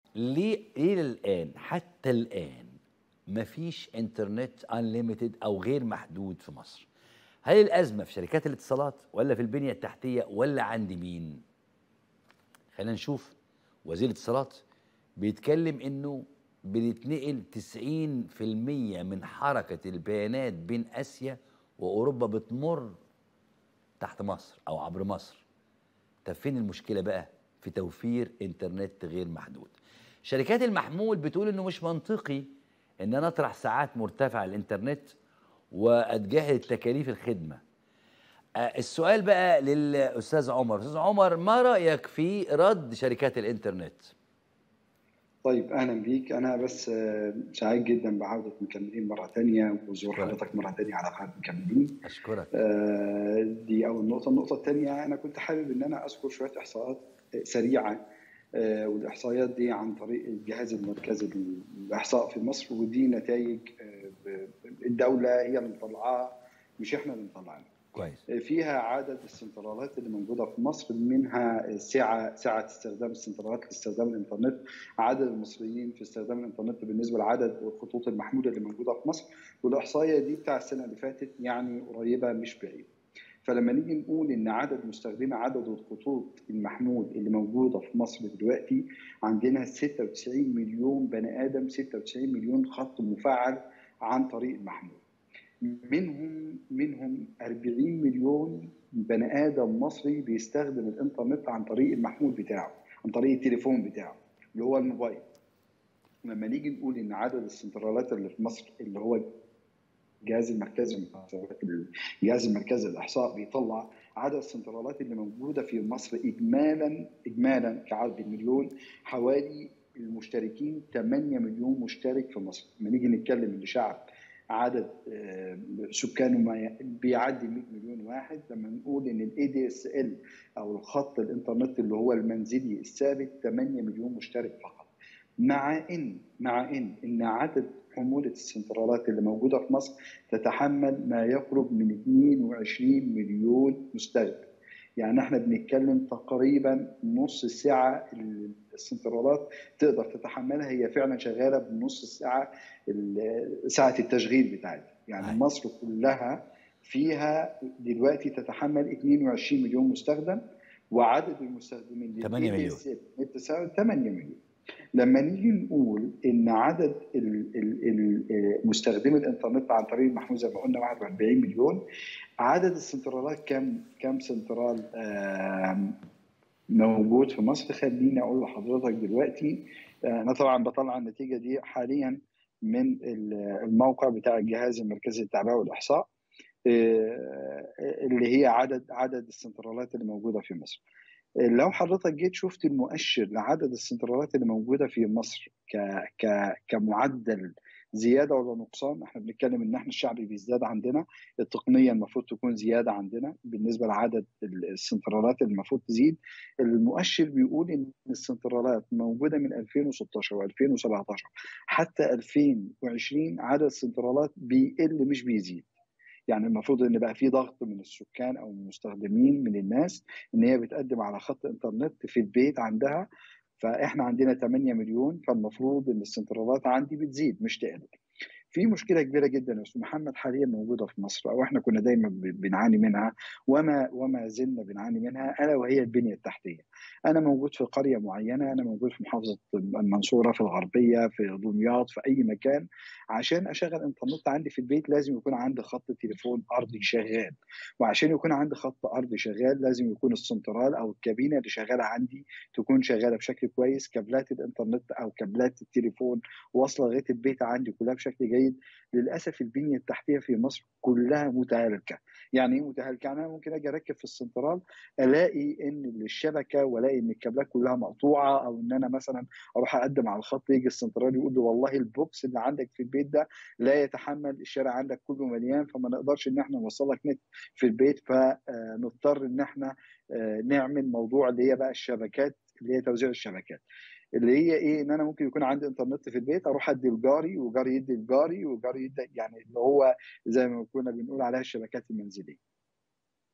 ليه الى الان حتى الان مفيش انترنت انليميتد او غير محدود في مصر هل الازمه في شركات الاتصالات ولا في البنيه التحتيه ولا عند مين خلينا نشوف وزير الاتصالات بيتكلم انه بنتنقل 90% من حركه البيانات بين اسيا واوروبا بتمر تحت مصر او عبر مصر طب فين المشكله بقى في توفير انترنت غير محدود شركات المحمول بتقول انه مش منطقي ان انا اطرح ساعات مرتفعه الانترنت واتجاهل تكاليف الخدمه آه، السؤال بقى للاستاذ عمر استاذ عمر ما رايك في رد شركات الانترنت طيب اهلا بيك انا بس آه، سعيد جدا بعوده مكملين مره ثانيه وزور شكراً. حضرتك مره ثانيه على قناه مكملين اشكرك آه، دي اول نقطه النقطه الثانيه انا كنت حابب ان انا اذكر شويه احصاءات سريعه آه، والاحصائيات دي عن طريق الجهاز المركزي للاحصاء في مصر ودي نتائج آه، ب- الدوله هي اللي مطلعاها مش احنا اللي مطلعينها كويس فيها عدد السنترالات اللي موجوده في مصر منها سعه سعه استخدام السنترالات لاستخدام الانترنت عدد المصريين في استخدام الانترنت بالنسبه لعدد الخطوط المحموله اللي موجوده في مصر والاحصائيه دي بتاع السنه اللي فاتت يعني قريبه مش بعيده فلما نيجي نقول ان عدد مستخدمي عدد الخطوط المحمول اللي موجوده في مصر دلوقتي عندنا 96 مليون بني ادم 96 مليون خط مفعل عن طريق المحمول منهم منهم 40 مليون بني ادم مصري بيستخدم الانترنت عن طريق المحمول بتاعه عن طريق التليفون بتاعه اللي هو الموبايل لما نيجي نقول ان عدد السنترالات اللي في مصر اللي هو الجهاز المركزي الجهاز المركزي للاحصاء بيطلع عدد السنترالات اللي موجوده في مصر اجمالا اجمالا كعدد المليون حوالي المشتركين 8 مليون مشترك في مصر لما نيجي نتكلم ان شعب عدد آه، سكانه ما ي- بيعدي 100 مليون واحد لما نقول ان الاي دي اس ال او الخط الانترنت اللي هو المنزلي الثابت 8 مليون مشترك فقط مع ان مع ان ان عدد حموله السنترالات اللي موجوده في مصر تتحمل ما يقرب من 22 مليون مستخدم يعني احنا بنتكلم تقريبا نص الساعه اللي السنترالات تقدر تتحملها هي فعلا شغاله بنص الساعه ال- ساعه التشغيل بتاعتها يعني أي. مصر كلها فيها دلوقتي تتحمل 22 مليون مستخدم وعدد المستخدمين لل 8 مليون. ADSL بتساوي 8 مليون لما نيجي نقول ان عدد ال- ال- ال- مستخدمي الانترنت عن طريق المحمول زي ما قلنا 41 مليون عدد السنترالات كم كم سنترال آم، موجود في مصر خليني اقول لحضرتك دلوقتي آه، انا طبعا بطلع النتيجه دي حاليا من ال- الموقع بتاع الجهاز المركزي للتعبئه والاحصاء آه، اللي هي عدد عدد السنترالات اللي موجوده في مصر لو حضرتك جيت شفت المؤشر لعدد السنترالات اللي موجوده في مصر ك ك كمعدل زياده ولا نقصان احنا بنتكلم ان احنا الشعب بيزداد عندنا التقنيه المفروض تكون زياده عندنا بالنسبه لعدد السنترالات اللي المفروض تزيد المؤشر بيقول ان السنترالات موجوده من 2016 و2017 حتى 2020 عدد السنترالات بيقل مش بيزيد يعني المفروض ان بقى في ضغط من السكان او المستخدمين من الناس ان هي بتقدم على خط انترنت في البيت عندها فاحنا عندنا 8 مليون فالمفروض ان السنترالات عندي بتزيد مش تقل في مشكله كبيره جدا يا استاذ محمد حاليا موجوده في مصر او احنا كنا دايما ب- بنعاني منها وما وما زلنا بنعاني منها الا وهي البنيه التحتيه. انا موجود في قريه معينه، انا موجود في محافظه المنصوره في الغربيه في دمياط في اي مكان عشان اشغل انترنت عندي في البيت لازم يكون عندي خط تليفون ارضي شغال وعشان يكون عندي خط ارضي شغال لازم يكون السنترال او الكابينه اللي شغاله عندي تكون شغاله بشكل كويس كابلات الانترنت او كابلات التليفون واصله لغايه البيت عندي كلها بشكل جيد للاسف البنيه التحتيه في مصر كلها متهالكه يعني ايه متهالكه يعني انا ممكن اجي اركب في السنترال الاقي ان الشبكه والاقي ان الكابلات كلها مقطوعه او ان انا مثلا اروح اقدم على الخط يجي السنترال يقول لي والله البوكس اللي عندك في البيت ده لا يتحمل الشارع عندك كله مليان فما نقدرش ان احنا نوصل لك نت في البيت فنضطر ان احنا آه، نعمل موضوع اللي هي بقى الشبكات اللي هي توزيع الشبكات اللي هي ايه ان انا ممكن يكون عندي انترنت في البيت اروح ادي لجاري وجاري يدي لجاري وجاري يدي يعني اللي هو زي ما كنا بنقول عليها الشبكات المنزليه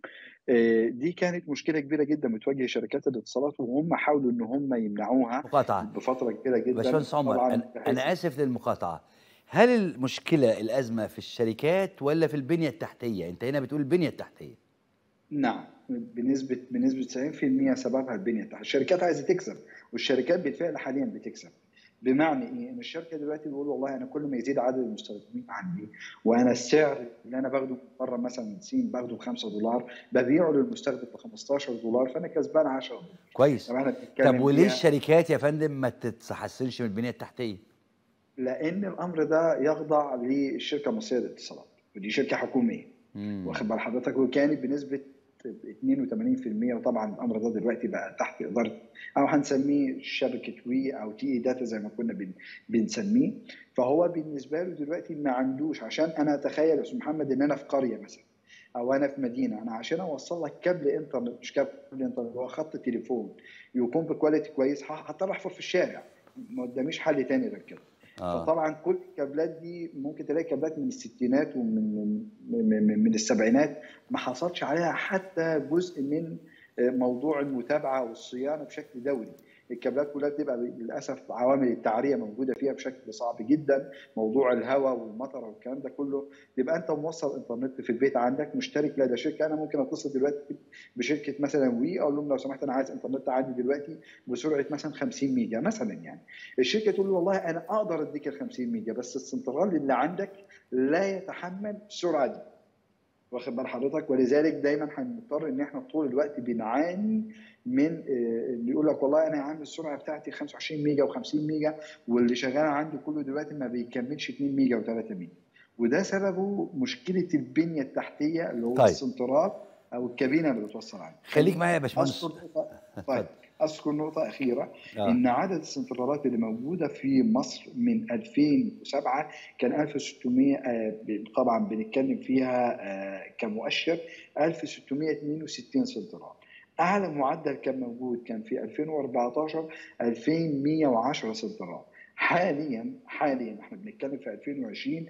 آه، دي كانت مشكله كبيره جدا بتواجه شركات الاتصالات وهم حاولوا ان هم يمنعوها مقاطعه بفتره كبيره جدا باشمهندس عمر طبعاً أنا, بحيث- انا اسف للمقاطعه هل المشكله الازمه في الشركات ولا في البنيه التحتيه انت هنا بتقول البنيه التحتيه نعم بنسبه بنسبه 90% سببها البنيه التحتيه الشركات عايزه تكسب والشركات بالفعل حاليا بتكسب بمعنى ايه؟ ان الشركه دلوقتي بيقول والله انا كل ما يزيد عدد المستخدمين عندي وانا السعر اللي انا باخده بره مثلا من الصين باخده ب 5 دولار ببيعه للمستخدم ب 15 دولار فانا كسبان 10 دولار كويس طب احنا بنتكلم طب وليه فيها الشركات يا فندم ما تتحسنش من البنيه التحتيه لان الامر ده يخضع للشركه المصريه للاتصالات ودي شركه حكوميه مم. واخد بال حضرتك وكانت بنسبه 82% وطبعا الامر ده دلوقتي بقى تحت اداره او هنسميه شبكه وي او تي اي داتا زي ما كنا بن بنسميه فهو بالنسبه له دلوقتي ما عندوش عشان انا اتخيل يا استاذ محمد ان انا في قريه مثلا او انا في مدينه انا عشان اوصل لك كابل انترنت مش كابل انترنت هو خط تليفون يكون بكواليتي كويس ه- هضطر احفر في الشارع ما قداميش حل تاني غير كده آه. فطبعا كل الكابلات دي ممكن تلاقي كابلات من الستينات ومن من, من, من السبعينات ما حصلش عليها حتى جزء من موضوع المتابعه والصيانه بشكل دوري الكابلات كلها بتبقى للاسف عوامل التعريه موجوده فيها بشكل صعب جدا موضوع الهواء والمطر والكلام ده كله يبقى انت موصل انترنت في البيت عندك مشترك لدى شركه انا ممكن اتصل دلوقتي بشركه مثلا وي اقول لهم لو سمحت انا عايز انترنت عندي دلوقتي بسرعه مثلا 50 ميجا مثلا يعني الشركه تقول له والله انا اقدر اديك ال 50 ميجا بس السنترال اللي عندك لا يتحمل السرعه دي واخد بال حضرتك ولذلك دايما هنضطر ان احنا طول الوقت بنعاني من آه، اللي يقول لك والله انا عامل السرعه بتاعتي 25 ميجا و50 ميجا واللي شغال عندي كله دلوقتي ما بيكملش 2 ميجا و3 ميجا وده سببه مشكله البنيه التحتيه اللي هو طيب. السنترال او الكابينه اللي بتوصل عليه خليك معايا يا باشمهندس اذكر نقطه طيب اذكر نقطه اخيره آه. ان عدد السنترالات اللي موجوده في مصر من 2007 كان 1600 آه، ب- طبعا بنتكلم فيها آه، كمؤشر 1662 سنترال اعلى معدل كان موجود كان في 2014 2110 سنترال حاليا حاليا احنا بنتكلم في 2020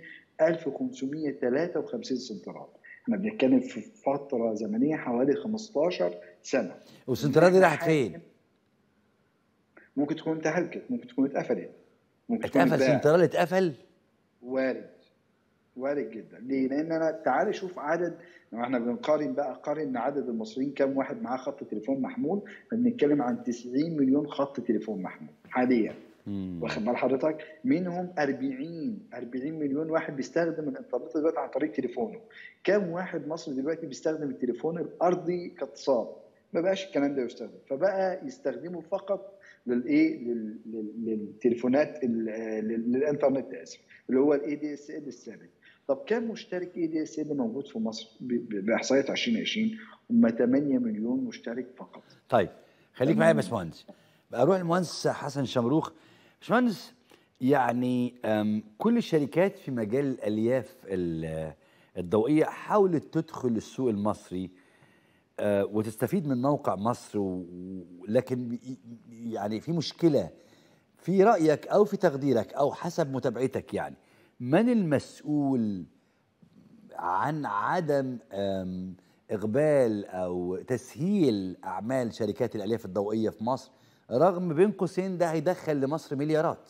1553 سنترال احنا بنتكلم في فتره زمنيه حوالي 15 سنه والسنترال دي راحت فين؟ ممكن تكون انتهكت ممكن تكون اتقفلت ممكن تكون اتقفل اتباعت. سنترال اتقفل وارد وارد جدا ليه؟ لان انا تعالى شوف عدد لو احنا بنقارن بقى قارن عدد المصريين كم واحد معاه خط تليفون محمول بنتكلم عن 90 مليون خط تليفون محمول حاليا مم. واخد بال حضرتك منهم 40 40 مليون واحد بيستخدم الانترنت دلوقتي عن طريق تليفونه كم واحد مصري دلوقتي بيستخدم التليفون الارضي كاتصال ما بقاش الكلام ده يستخدم فبقى يستخدمه فقط للايه لل- لل- للتليفونات ال- لل- للانترنت اسف اللي هو الاي دي اس ال الثابت طب كم مشترك اي دي اس ال موجود في مصر ب- ب- باحصائيات 2020 هم 8 مليون مشترك فقط طيب خليك تمام. معايا يا باشمهندس بقى اروح للمهندس حسن شمروخ باشمهندس يعني أم، كل الشركات في مجال الالياف ال- الضوئيه حاولت تدخل السوق المصري آه، وتستفيد من موقع مصر و- و- لكن بي- يعني في مشكله في رايك او في تقديرك او حسب متابعتك يعني من المسؤول عن عدم أم، اقبال او تسهيل اعمال شركات الالياف الضوئيه في مصر رغم بين قوسين ده هيدخل لمصر مليارات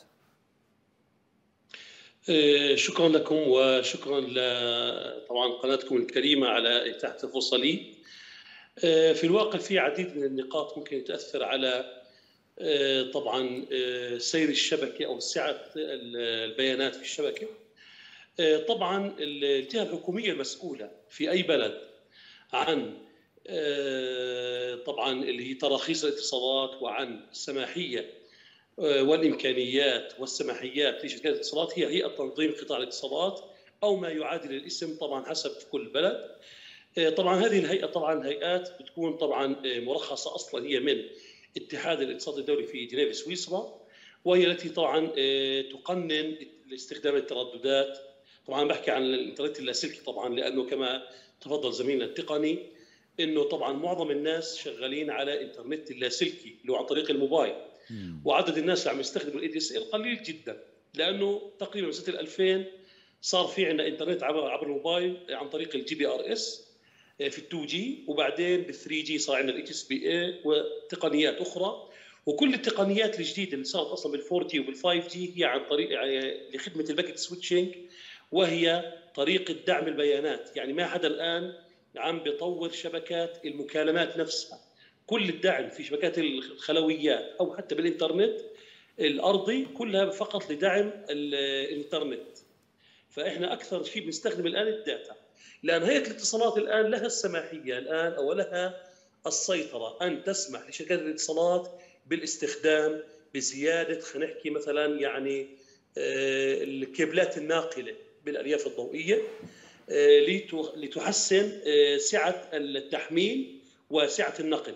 آه، شكرا لكم وشكرا ل- طبعا قناتكم الكريمه على اتاحه الفرصه لي. آه، في الواقع في عديد من النقاط ممكن تاثر على آه، طبعا آه، سير الشبكه او سعه البيانات في الشبكه. آه، طبعا الجهه الحكوميه المسؤوله في اي بلد عن آه، طبعا اللي هي تراخيص الاتصالات وعن السماحيه آه، والامكانيات والسماحيات لشركات الاتصالات هي هيئه تنظيم قطاع الاتصالات او ما يعادل الاسم طبعا حسب كل بلد. آه، طبعا هذه الهيئه طبعا هيئات بتكون طبعا آه، مرخصه اصلا هي من اتحاد الاقتصاد الدولي في جنيف سويسرا وهي التي طبعا آه، تقنن استخدام الترددات طبعا بحكي عن الانترنت اللاسلكي طبعا لانه كما تفضل زميلنا التقني انه طبعا معظم الناس شغالين على انترنت اللاسلكي اللي هو عن طريق الموبايل وعدد الناس اللي عم يستخدموا الاي دي اس ال قليل جدا لانه تقريبا من سنه 2000 صار في عندنا انترنت عبر عبر الموبايل عن طريق الجي بي ار اس في ال 2 جي وبعدين بال 3 جي صار عندنا الاتش اس بي اي وتقنيات اخرى وكل التقنيات الجديده اللي صارت اصلا بال 4 جي وبال 5 جي هي عن طريق يعني لخدمه الباكت سويتشنج وهي طريقه دعم البيانات يعني ما حدا الان عم بيطور شبكات المكالمات نفسها كل الدعم في شبكات الخلويات او حتى بالانترنت الارضي كلها فقط لدعم الانترنت فاحنا اكثر شيء بنستخدم الان الداتا لان هيئه الاتصالات الان لها السماحيه الان او لها السيطره ان تسمح لشركات الاتصالات بالاستخدام بزياده خلينا نحكي مثلا يعني آه، الكيبلات الناقله بالالياف الضوئيه آه، لتحسن آه، سعه التحميل وسعه النقل.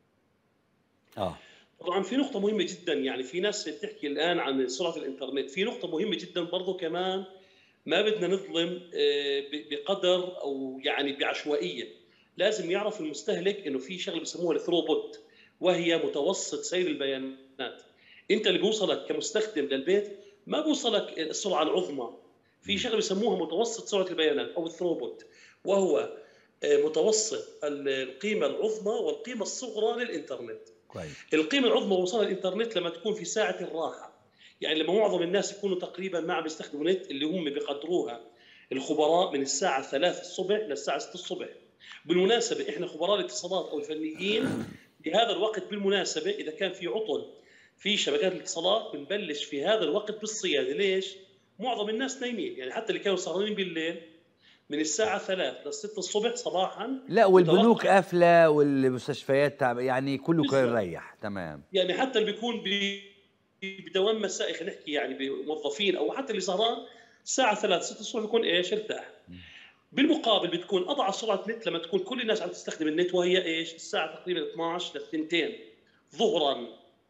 اه طبعا في نقطه مهمه جدا يعني في ناس بتحكي الان عن سرعه الانترنت، في نقطه مهمه جدا برضه كمان ما بدنا نظلم بقدر او يعني بعشوائيه، لازم يعرف المستهلك انه في شغله بسموها الثروبوت وهي متوسط سير البيانات انت اللي بيوصلك كمستخدم للبيت ما بيوصلك السرعه العظمى في شغله بيسموها متوسط سرعه البيانات او الثروبوت وهو آه، متوسط القيمه العظمى والقيمه الصغرى للانترنت كويس. القيمه العظمى وصلها الانترنت لما تكون في ساعه الراحه يعني لما معظم الناس يكونوا تقريبا ما عم يستخدموا نت اللي هم بيقدروها الخبراء من الساعه 3 الصبح للساعه 6 الصبح بالمناسبه احنا خبراء الاتصالات او الفنيين بهذا الوقت بالمناسبه اذا كان في عطل في شبكات الاتصالات بنبلش في هذا الوقت بالصيانه ليش؟ معظم الناس نايمين يعني حتى اللي كانوا سهرانين بالليل من الساعة 3 ل 6 الصبح صباحا لا والبنوك قافلة والمستشفيات تعب يعني كله كان يريح تمام يعني حتى اللي بيكون بدوام مسائي خلينا نحكي يعني بموظفين او حتى اللي سهران الساعة 3 6 الصبح بيكون ايش ارتاح بالمقابل بتكون اضعف سرعه نت لما تكون كل الناس عم تستخدم النت وهي ايش؟ الساعه تقريبا 12 للثنتين ظهرا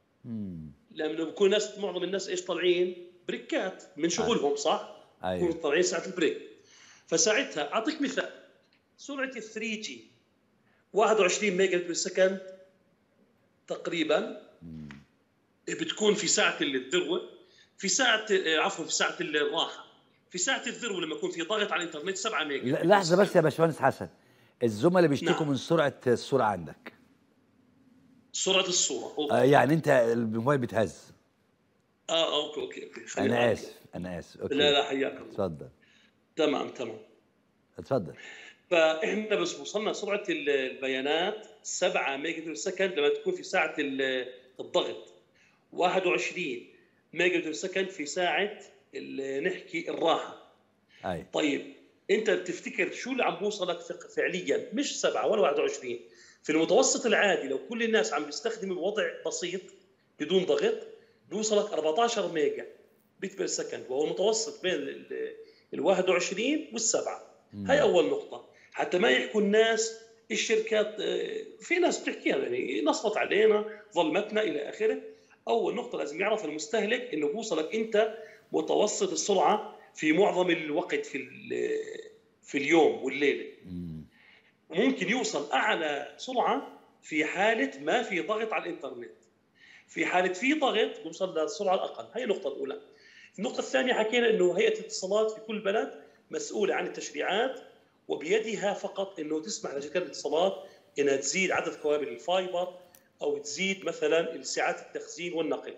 لانه بكون ناس معظم الناس ايش طالعين بريكات من شغلهم صح؟ ايوه طالعين ساعه البريك فساعتها اعطيك مثال سرعه ال 3 جي 21 ميجا بت سكند تقريبا بتكون في ساعه الذروه في ساعه عفوا في ساعه الراحه في ساعه الذروه لما يكون في ضغط على الانترنت 7 ميجا لحظه بس يا باشمهندس حسن الزملاء بيشتكوا نعم. من سرعه الصوره عندك سرعه الصوره آه يعني انت الموبايل بيتهز اه اوكي اوكي, أوكي. انا اسف انا اسف اوكي لا لا حياك الله اتفضل تمام تمام اتفضل فاحنا بس وصلنا سرعه البيانات 7 ميجا سكند لما تكون في ساعه الضغط 21 ميجا سكند في ساعه نحكي الراحه أي. طيب انت بتفتكر شو اللي عم بوصلك فعليا مش سبعه ولا 21 في المتوسط العادي لو كل الناس عم بيستخدموا بوضع بسيط بدون ضغط بيوصلك 14 ميجا بيت بير سكند وهو متوسط بين ال 21 والسبعه هاي اول نقطه حتى ما يحكوا الناس الشركات آه، في ناس بتحكيها يعني نصبت علينا ظلمتنا الى اخره اول نقطه لازم يعرف المستهلك انه بوصلك انت متوسط السرعه في معظم الوقت في في اليوم والليله ممكن يوصل اعلى سرعه في حاله ما في ضغط على الانترنت في حاله في ضغط بيوصل للسرعه الاقل هي النقطه الاولى النقطه الثانيه حكينا انه هيئه الاتصالات في كل بلد مسؤوله عن التشريعات وبيدها فقط انه تسمح لشركات الاتصالات انها تزيد عدد كوابل الفايبر او تزيد مثلا سعات التخزين والنقل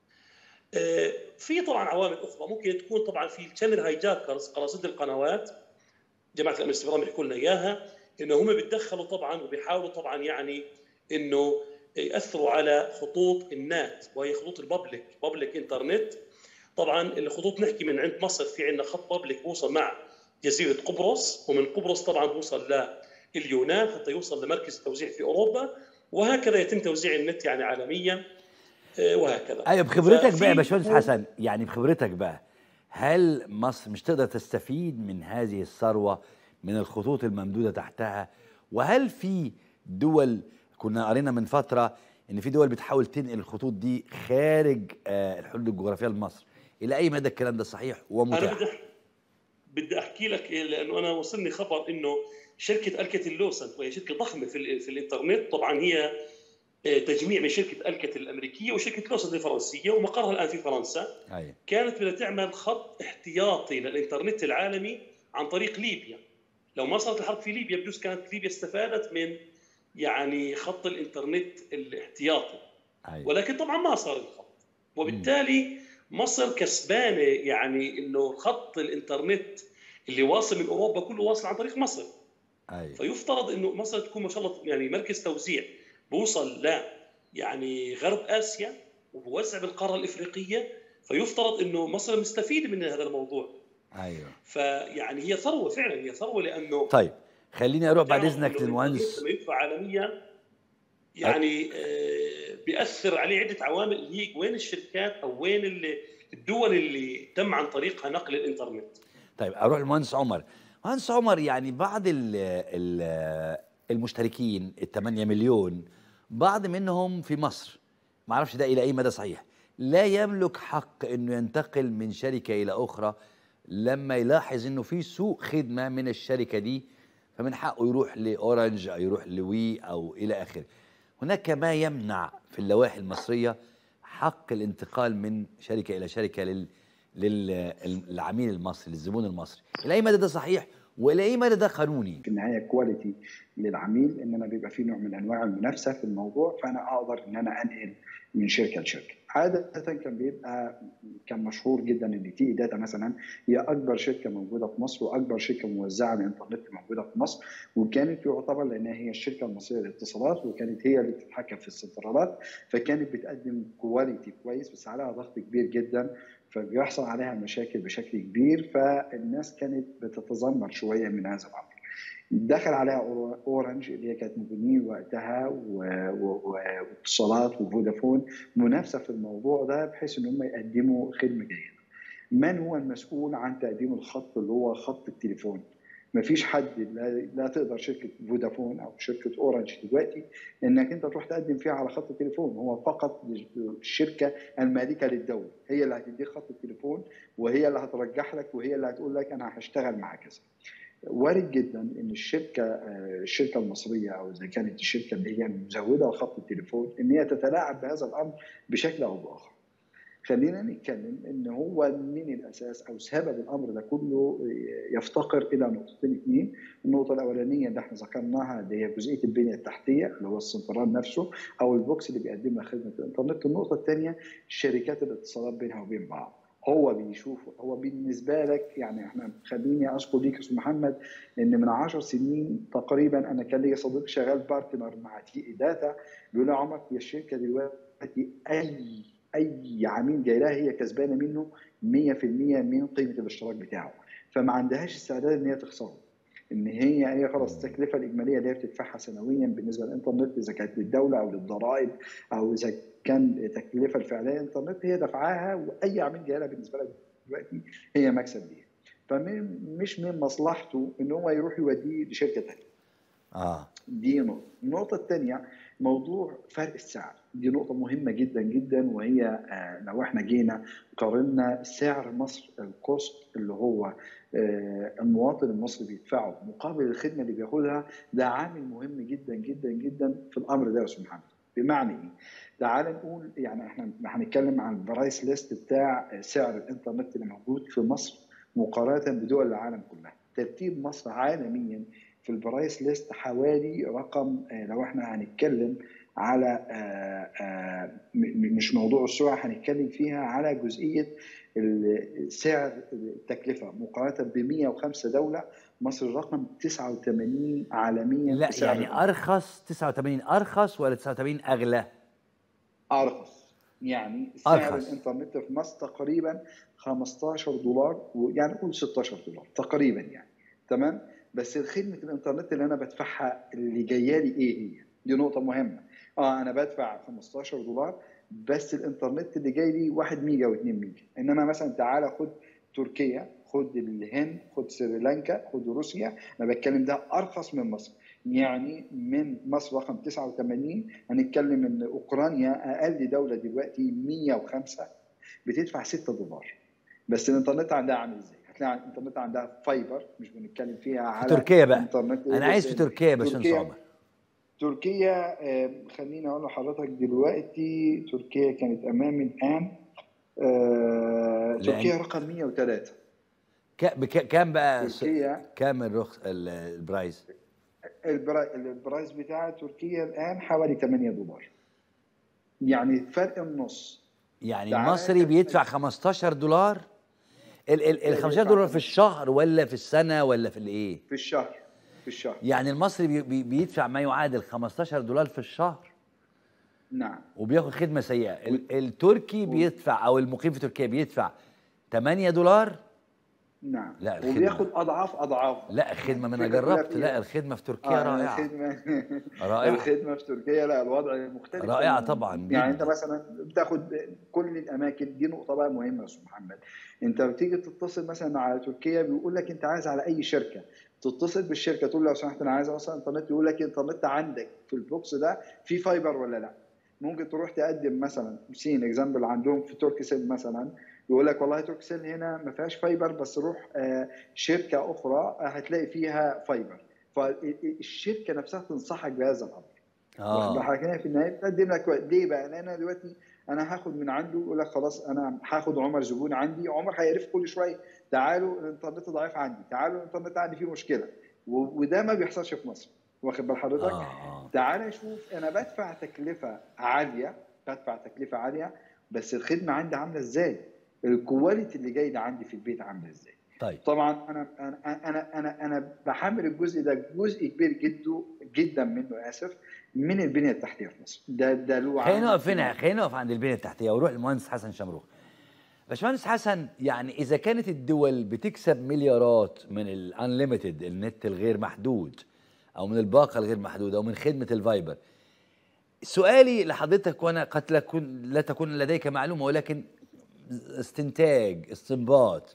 آه، في طبعا عوامل اخرى ممكن تكون طبعا في الشانل هايجاكرز قراصنه القنوات جماعه الامن الاستخباري بيحكوا لنا اياها انه هم بيتدخلوا طبعا وبيحاولوا طبعا يعني انه ياثروا على خطوط النات وهي خطوط الببليك ببليك انترنت طبعا الخطوط نحكي من عند مصر في عندنا خط ببليك بوصل مع جزيره قبرص ومن قبرص طبعا بوصل لليونان حتى يوصل لمركز التوزيع في اوروبا وهكذا يتم توزيع النت يعني عالميا آه، وهكذا ايوه بخبرتك بقى يا باشمهندس حسن يعني بخبرتك بقى هل مصر مش تقدر تستفيد من هذه الثروه من الخطوط الممدوده تحتها وهل في دول كنا قرينا من فتره ان في دول بتحاول تنقل الخطوط دي خارج آه، الحدود الجغرافيه لمصر الى اي مدى الكلام ده صحيح ومتاح انا بدي بدي احكي لك إيه لانه انا وصلني خبر انه شركه الكت اللوسن وهي شركه ضخمه في, في الانترنت طبعا هي آه، تجميع من شركه الكت الامريكيه وشركه لوسن الفرنسيه ومقرها الان في فرنسا أي. كانت بدها تعمل خط احتياطي للانترنت العالمي عن طريق ليبيا لو ما صارت الحرب في ليبيا بجوز كانت ليبيا استفادت من يعني خط الانترنت الاحتياطي أيوة. ولكن طبعا ما صار الخط وبالتالي مصر كسبانه يعني انه خط الانترنت اللي واصل من اوروبا كله واصل عن طريق مصر أيوة. فيفترض انه مصر تكون ما شاء الله يعني مركز توزيع بوصل ل يعني غرب اسيا وبوزع بالقاره الافريقيه فيفترض انه مصر مستفيده من هذا الموضوع ايوه فيعني هي ثروه فعلا هي ثروه لانه طيب خليني اروح بعد اذنك للمهندس لما يدفع عالميا يعني آه بياثر عليه عده عوامل اللي هي وين الشركات او وين اللي الدول اللي تم عن طريقها نقل الانترنت طيب اروح للمهندس عمر مهندس عمر يعني بعض ال ال المشتركين ال 8 مليون بعض منهم في مصر ما اعرفش ده الى اي مدى صحيح لا يملك حق انه ينتقل من شركه الى اخرى لما يلاحظ انه في سوء خدمه من الشركه دي فمن حقه يروح لاورنج او يروح لوي او الى اخره هناك ما يمنع في اللوائح المصريه حق الانتقال من شركه الى شركه لل للعميل المصري للزبون المصري الى اي مدى ده صحيح والى اي مدى ده قانوني في النهايه كواليتي للعميل ان انا بيبقى في نوع من انواع المنافسه في الموضوع فانا اقدر ان انا انقل من شركه لشركه عاده كان بيبقى كان مشهور جدا ان تي داتا مثلا هي اكبر شركه موجوده في مصر واكبر شركه موزعه للانترنت موجوده في مصر وكانت يعتبر لانها هي الشركه المصريه للاتصالات وكانت هي اللي بتتحكم في السنترالات فكانت بتقدم كواليتي كويس بس عليها ضغط كبير جدا فبيحصل عليها مشاكل بشكل كبير فالناس كانت بتتذمر شويه من هذا الامر. دخل عليها اورنج اللي هي كانت موبينيل وقتها واتصالات وفودافون منافسه في الموضوع ده بحيث ان هم يقدموا خدمه جيده. من هو المسؤول عن تقديم الخط اللي هو خط التليفون؟ ما فيش حد لا تقدر شركه فودافون او شركه اورنج دلوقتي انك انت تروح تقدم فيها على خط التليفون هو فقط الشركه المالكه للدوله هي اللي هتديك خط التليفون وهي اللي هترجح لك وهي اللي هتقول لك انا هشتغل مع كذا وارد جدا ان الشركه الشركه المصريه او اذا كانت الشركه اللي هي مزوده خط التليفون ان هي تتلاعب بهذا الامر بشكل او باخر. خلينا نتكلم ان هو من الاساس او سبب الامر ده كله يفتقر الى نقطتين اثنين، النقطه الاولانيه اللي احنا ذكرناها اللي هي جزئيه البنيه التحتيه اللي هو السنترال نفسه او البوكس اللي بيقدم لك خدمه الانترنت، النقطه الثانيه شركات الاتصالات بينها وبين بعض. هو بيشوف هو بالنسبه لك يعني احنا خليني اذكر ليك استاذ محمد ان من 10 سنين تقريبا انا كان لي صديق شغال بارتنر مع تي داتا بيقول لي عمر هي الشركه دلوقتي اي اي عميل جاي لها هي كسبانه منه 100% من قيمه الاشتراك بتاعه فما عندهاش استعداد ان هي تخسره ان هي هي خلاص التكلفه الاجماليه اللي هي بتدفعها سنويا بالنسبه للانترنت اذا كانت للدوله او للضرائب او اذا كان التكلفه الفعليه للانترنت هي دفعها واي عميل جاي لها بالنسبه لها دلوقتي هي مكسب ليها فمش من مصلحته ان هو يروح يوديه لشركه ثانيه اه دي نقطه النقطه الثانيه موضوع فرق السعر دي نقطة مهمة جدا جدا وهي آه لو احنا جينا قارنا سعر مصر الكوست اللي هو آه المواطن المصري بيدفعه مقابل الخدمة اللي بياخدها ده عامل مهم جدا جدا جدا في الأمر ده يا أستاذ محمد بمعنى إيه؟ تعال نقول يعني احنا هنتكلم عن البرايس ليست بتاع سعر الانترنت اللي موجود في مصر مقارنة بدول العالم كلها ترتيب مصر عالميا في البرايس ليست حوالي رقم آه لو احنا هنتكلم على آآ آآ مش موضوع السرعه هنتكلم فيها على جزئيه سعر التكلفه مقارنه ب 105 دوله مصر الرقم 89 عالميا لا يعني ارخص 89 ارخص ولا 89 اغلى؟ ارخص يعني سعر أرخص. الانترنت في مصر تقريبا 15 دولار يعني قول 16 دولار تقريبا يعني تمام بس خدمه الانترنت اللي انا بدفعها اللي جايه لي ايه هي؟ دي نقطه مهمه اه انا بدفع 15 دولار بس الانترنت اللي جاي لي 1 ميجا و2 ميجا انما مثلا تعالى خد تركيا خد الهند خد سريلانكا خد روسيا انا بتكلم ده ارخص من مصر يعني من مصر رقم 89 هنتكلم ان اوكرانيا اقل دوله دلوقتي 105 بتدفع 6 دولار بس الانترنت عندها عامل ازاي؟ هتلاقي الانترنت عندها فايبر مش بنتكلم فيها على تركيا بقى انترنت انا عايز في تركيا بس عمر تركيا خليني اقول لحضرتك دلوقتي تركيا كانت امامي الان آه تركيا رقم 103 ك- بك- كام بقى س- تركيا كام الرخص ال- البرايس البرا- البرايس بتاع تركيا الان حوالي 8 دولار يعني فرق النص يعني تعال المصري كده. بيدفع 15 دولار ال ال ال 15 دولار في الشهر ولا في السنه ولا في الايه في الشهر في الشهر يعني المصري بي بي بيدفع ما يعادل 15 دولار في الشهر نعم وبياخد خدمه سيئه ال- التركي بيدفع او المقيم في تركيا بيدفع 8 دولار نعم لا، الخدمة. وبياخد اضعاف اضعاف لا الخدمه ما انا الخدمة كلها جربت فيها. لا الخدمه في تركيا آه، رائعه الخدمة رائعة. الخدمة في تركيا لا الوضع مختلف رائعة تماماً. طبعاً، يعني جداً. انت مثلا بتاخد كل الاماكن دي نقطة بقى مهمة يا استاذ محمد انت بتيجي تتصل مثلا على تركيا بيقول لك انت عايز على اي شركة تتصل بالشركة تقول له لو سمحت انا عايز مثلا انترنت يقول لك الانترنت عندك في البوكس ده في فايبر ولا لا ممكن تروح تقدم مثلا سين اكزامبل عندهم في تركي سيل مثلا يقول لك والله تركي سيل هنا ما فيهاش فايبر بس روح آه، شركه اخرى آه، هتلاقي فيها فايبر فالشركه نفسها تنصحك بهذا الامر واخد اه بالك هنا في النهايه بتقدم لك وقت. ليه بقى؟ لان انا دلوقتي انا هاخد من عنده يقول لك خلاص انا هاخد عمر زبون عندي عمر هيعرف كل شويه تعالوا الانترنت ضعيف عندي تعالوا الانترنت عندي فيه مشكله و- وده ما بيحصلش في مصر واخد بال حضرتك؟ اه اه تعال شوف انا بدفع تكلفه عاليه بدفع تكلفه عاليه بس الخدمه عندي عامله ازاي؟ الكواليتي اللي جايه عندي في البيت عامله ازاي؟ طيب طبعا انا انا انا انا انا بحمل الجزء ده جزء كبير جدا جدا منه اسف من البنيه التحتيه في مصر ده ده له خلينا عامل نقف هنا خلينا نقف عند البنيه التحتيه ونروح للمهندس حسن شمروخ باشمهندس حسن يعني اذا كانت الدول بتكسب مليارات من الانليمتد النت الغير محدود او من الباقه الغير محدوده او من خدمه الفايبر سؤالي لحضرتك وانا قد لا تكون لا تكون لديك معلومه ولكن استنتاج استنباط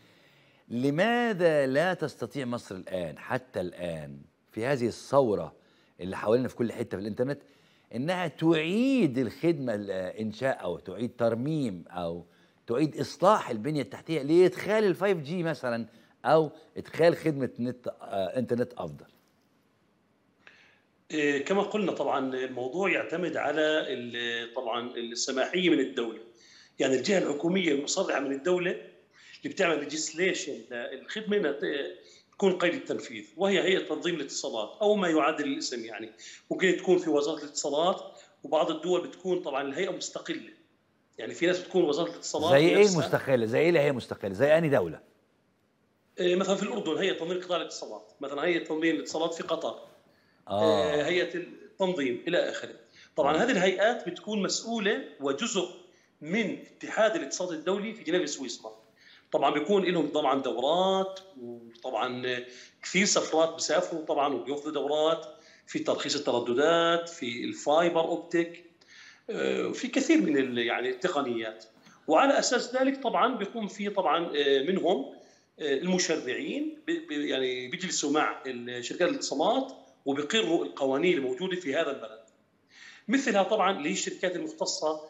لماذا لا تستطيع مصر الان حتى الان في هذه الثوره اللي حوالينا في كل حته في الانترنت انها تعيد الخدمه الانشاء او تعيد ترميم او تعيد اصلاح البنيه التحتيه لادخال الفايف جي مثلا او ادخال خدمه نت آه انترنت افضل إيه، كما قلنا طبعا الموضوع يعتمد على ال- طبعا السماحيه من الدوله يعني الجهه الحكوميه المصرحه من الدوله اللي بتعمل ليجيسليشن الخدمه إنها ت- تكون قيد التنفيذ وهي هيئه تنظيم الاتصالات او ما يعادل الاسم يعني ممكن تكون في وزاره الاتصالات وبعض الدول بتكون طبعا الهيئه مستقله يعني في ناس بتكون وزاره الاتصالات زي ايه بنفسها. المستقله زي ايه اللي هي مستقله زي اني دوله إيه، مثلا في الاردن هيئه تنظيم قطاع الاتصالات مثلا هيئه تنظيم الاتصالات في قطر اه هيئه التنظيم الى اخره. طبعا هذه الهيئات بتكون مسؤوله وجزء من اتحاد الاقتصاد الدولي في جنيف سويسرا. طبعا بيكون لهم طبعا دورات وطبعا كثير سفرات بيسافروا طبعا وبياخذوا دورات في ترخيص الترددات في الفايبر اوبتيك آه، في كثير من ال- يعني التقنيات وعلى اساس ذلك طبعا بيقوم في طبعا آه، منهم آه، المشرعين بي- بي- يعني بيجلسوا مع شركات الاتصالات وبيقروا القوانين الموجوده في هذا البلد. مثلها طبعا اللي هي الشركات المختصه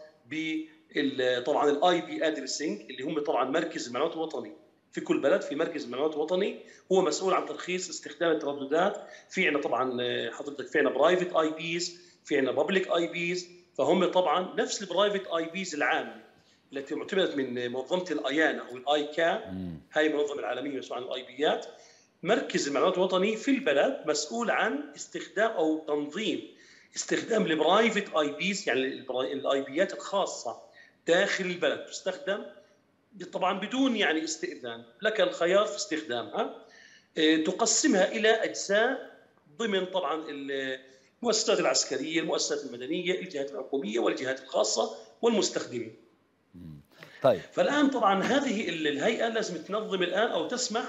بال طبعا الاي بي ادريسنج اللي هم طبعا مركز المعلومات الوطني في كل بلد في مركز المعلومات الوطني هو مسؤول عن ترخيص استخدام الترددات في عندنا طبعا آه، حضرتك في عندنا برايفت اي بيز في عندنا بابليك اي بيز فهم طبعا نفس البرايفت اي بيز العامه التي معتمدت من منظمه الايانا او الاي كا مم. هاي المنظمه العالميه مسؤوله عن الاي بيات مركز المعلومات الوطني في البلد مسؤول عن استخدام او تنظيم استخدام البرايفت اي بيز يعني الاي بيات الخاصه داخل البلد تستخدم طبعا بدون يعني استئذان لك الخيار في استخدامها إيه، تقسمها الى اجزاء ضمن طبعا المؤسسات العسكريه المؤسسات المدنيه الجهات الحكوميه والجهات الخاصه والمستخدمين طيب فالان طبعا هذه ال- الهيئه لازم تنظم الان او تسمح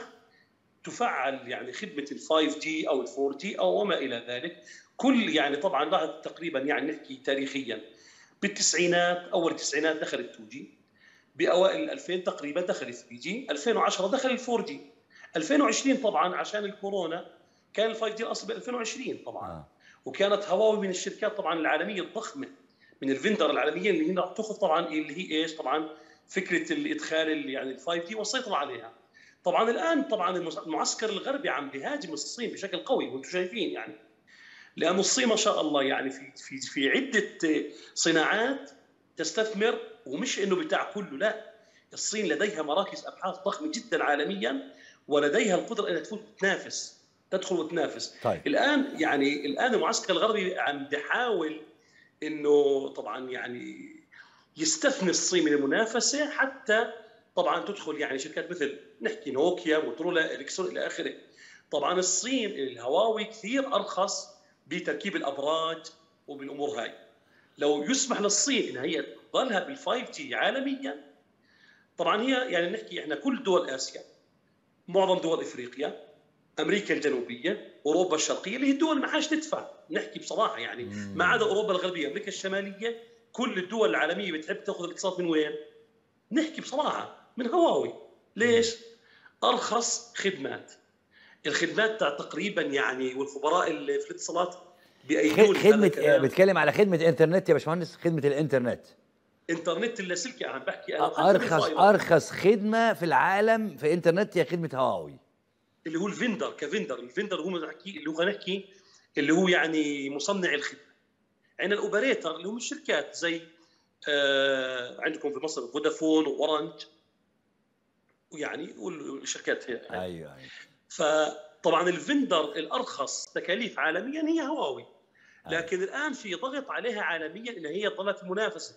تفعل يعني خدمه ال 5 جي او ال 4 جي او وما الى ذلك كل يعني طبعا لاحظ تقريبا يعني نحكي تاريخيا بالتسعينات اول التسعينات دخل ال 2 جي باوائل ال 2000 تقريبا دخل ال 3 جي 2010 دخل ال 4 جي 2020 طبعا عشان الكورونا كان ال 5 جي الاصل ب 2020 طبعا آه. وكانت هواوي من الشركات طبعا العالميه الضخمه من الفندر العالميه اللي هي تاخذ طبعا اللي هي ايش طبعا فكره الادخال اللي يعني ال 5 جي والسيطره عليها طبعا الان طبعا المس- المعسكر الغربي عم بيهاجم الصين بشكل قوي وانتم شايفين يعني لأن الصين ما شاء الله يعني في في في عدة صناعات تستثمر ومش انه بتاع كله لا الصين لديها مراكز ابحاث ضخمه جدا عالميا ولديها القدره انها تفوت تنافس تدخل وتنافس طيب الان يعني الان المعسكر الغربي عم بيحاول انه طبعا يعني يستثني الصين من المنافسه حتى طبعا تدخل يعني شركات مثل نحكي نوكيا موتورولا اريكسون الى اخره طبعا الصين الهواوي كثير ارخص بتركيب الابراج وبالامور هاي لو يسمح للصين ان هي تظلها بال5 جي عالميا طبعا هي يعني نحكي احنا كل دول اسيا معظم دول افريقيا امريكا الجنوبيه اوروبا الشرقيه اللي هي الدول ما حاجه تدفع نحكي بصراحه يعني ما عدا اوروبا الغربيه امريكا الشماليه كل الدول العالميه بتحب تاخذ الاقتصاد من وين؟ نحكي بصراحه من هواوي ليش؟ ارخص خدمات الخدمات تقريبا يعني والخبراء اللي في الاتصالات بيأيدون خدمة بتكلم على خدمة انترنت يا باشمهندس خدمة الانترنت انترنت اللاسلكي عم بحكي انا ارخص ارخص خدمة في العالم في انترنت هي خدمة هواوي اللي هو الفندر كفندر الفندر هو نحكي اللي هو نحكي اللي هو يعني مصنع الخدمة عندنا الاوبريتر اللي هم الشركات زي آه عندكم في مصر فودافون واورنج ويعني والشركات هي ايوه ايوه فطبعا الفندر الارخص تكاليف عالميا هي هواوي أيوة. لكن الان في ضغط عليها عالميا ان هي ظلت منافسه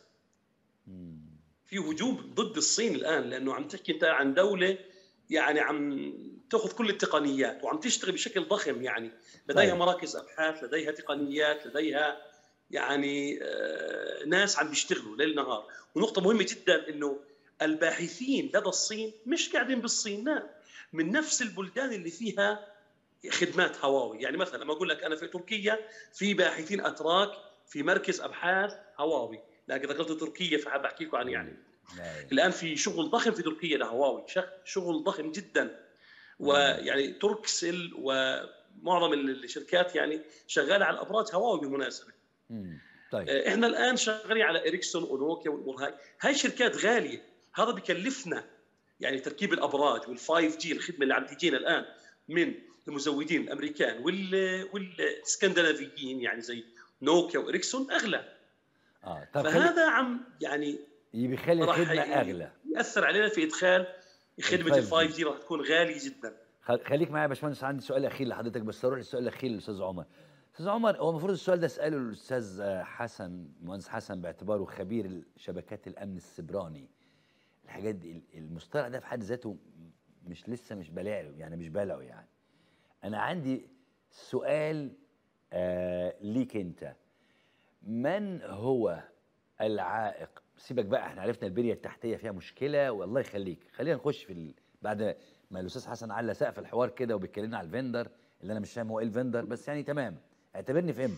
في هجوم ضد الصين الان لانه عم تحكي انت عن دوله يعني عم تاخذ كل التقنيات وعم تشتغل بشكل ضخم يعني لديها طيب. مراكز ابحاث لديها تقنيات لديها يعني آه ناس عم بيشتغلوا ليل نهار ونقطه مهمه جدا انه الباحثين لدى الصين مش قاعدين بالصين لا من نفس البلدان اللي فيها خدمات هواوي يعني مثلا لما اقول لك انا في تركيا في باحثين اتراك في مركز ابحاث هواوي لكن ذكرت تركيا فحاب احكي لكم عن يعني نعم. الان في شغل ضخم في تركيا لهواوي شغل ضخم جدا ويعني تركسل ومعظم الشركات يعني شغاله على الابراج هواوي بالمناسبه طيب. آه، احنا الان شغالين على اريكسون ونوكيا والامور هاي هاي شركات غاليه هذا بكلفنا يعني تركيب الابراج وال5 جي الخدمه اللي عم تجينا الان من المزودين الامريكان وال والاسكندنافيين يعني زي نوكيا واريكسون اغلى اه طب فهذا عم يعني بيخلي الخدمه اغلى ياثر علينا في ادخال خدمه ال5 جي راح تكون غاليه جدا خليك معايا يا باشمهندس عندي سؤال اخير لحضرتك بس اروح للسؤال الاخير للاستاذ عمر استاذ عمر هو المفروض السؤال ده اساله الاستاذ حسن المهندس حسن باعتباره خبير شبكات الامن السبراني الحاجات دي المصطلح ده في حد ذاته مش لسه مش بلاعه يعني مش بلعه يعني انا عندي سؤال آه ليك انت من هو العائق سيبك بقى احنا عرفنا البنيه التحتيه فيها مشكله والله يخليك خلينا نخش في ال... بعد ما الاستاذ حسن على سقف الحوار كده وبيتكلمنا على الفندر اللي انا مش فاهم هو ايه الفندر بس يعني تمام اعتبرني فهمت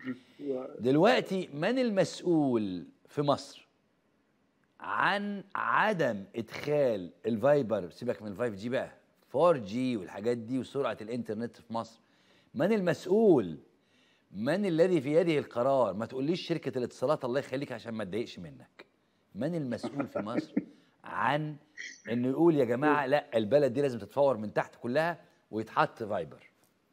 دلوقتي من المسؤول في مصر عن عدم ادخال الفايبر سيبك من الفايف جي بقى 4 جي والحاجات دي وسرعه الانترنت في مصر من المسؤول من الذي في يده القرار ما تقوليش شركه الاتصالات الله يخليك عشان ما اتضايقش منك من المسؤول في مصر عن انه يقول يا جماعه لا البلد دي لازم تتفور من تحت كلها ويتحط فايبر